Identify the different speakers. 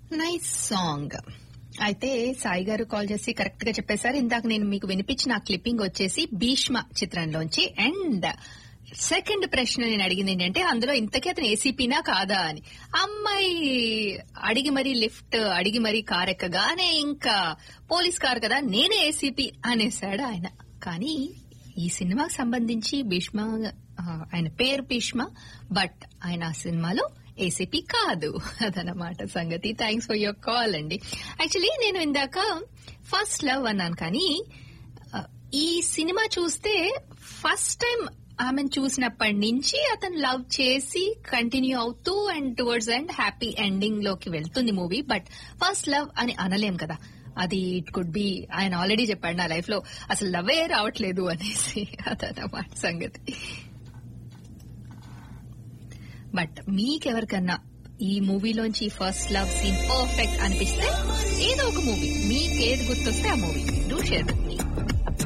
Speaker 1: nice song అయితే సాయి గారు call చేసి కరెక్ట్ గా చెప్పేశారు ఇందాక నేను మీకు వినిపించిన ఆ క్లిప్పింగ్ వచ్చేసి భీష్మ చిత్రంలోంచి అండ్ సెకండ్ ప్రశ్న నేను అడిగింది ఏంటంటే అందులో ఇంతకీ అతను ఏసీపీనా కాదా అని అమ్మాయి అడిగి మరీ లిఫ్ట్ అడిగి మరీ కార్ ఎక్కగానే ఇంకా పోలీస్ కార్ కదా నేనే ఏసీపీ అనేసాడు ఆయన కానీ ఈ సినిమాకి సంబంధించి భీష్మ ఆ, ఆయన పేరు భీష్మ బట్ ఆయన ఆ సినిమాలో ఏసీపీ కాదు అదనమాట సంగతి థ్యాంక్స్ ఫర్ యువర్ కాల్ అండి యాక్చువల్లీ నేను ఇందాక ఫస్ట్ లవ్ అన్నాను కానీ ఆ, ఈ సినిమా చూస్తే ఫస్ట్ టైం ఆమెను చూసినప్పటి నుంచి అతను లవ్ చేసి కంటిన్యూ అవుతూ and towards and happy ending లోకి వెళ్తుంది మూవీ బట్ ఫస్ట్ లవ్ అని అనలేం కదా అది ఇట్ కుడ్ బి ఆయన ఆల్రెడీ చెప్పాడు నా లైఫ్ లో అసలు లవే రావట్లేదు అనేసి అదనమాట సంగతి బట్ మీకెవరికన్నా ఈ మూవీలోంచి ఫస్ట్ లవ్ సీన్ పర్ఫెక్ట్ అనిపిస్తే ఏదో ఒక మూవీ మీకేది గుర్తొస్తే ఆ movie do share with me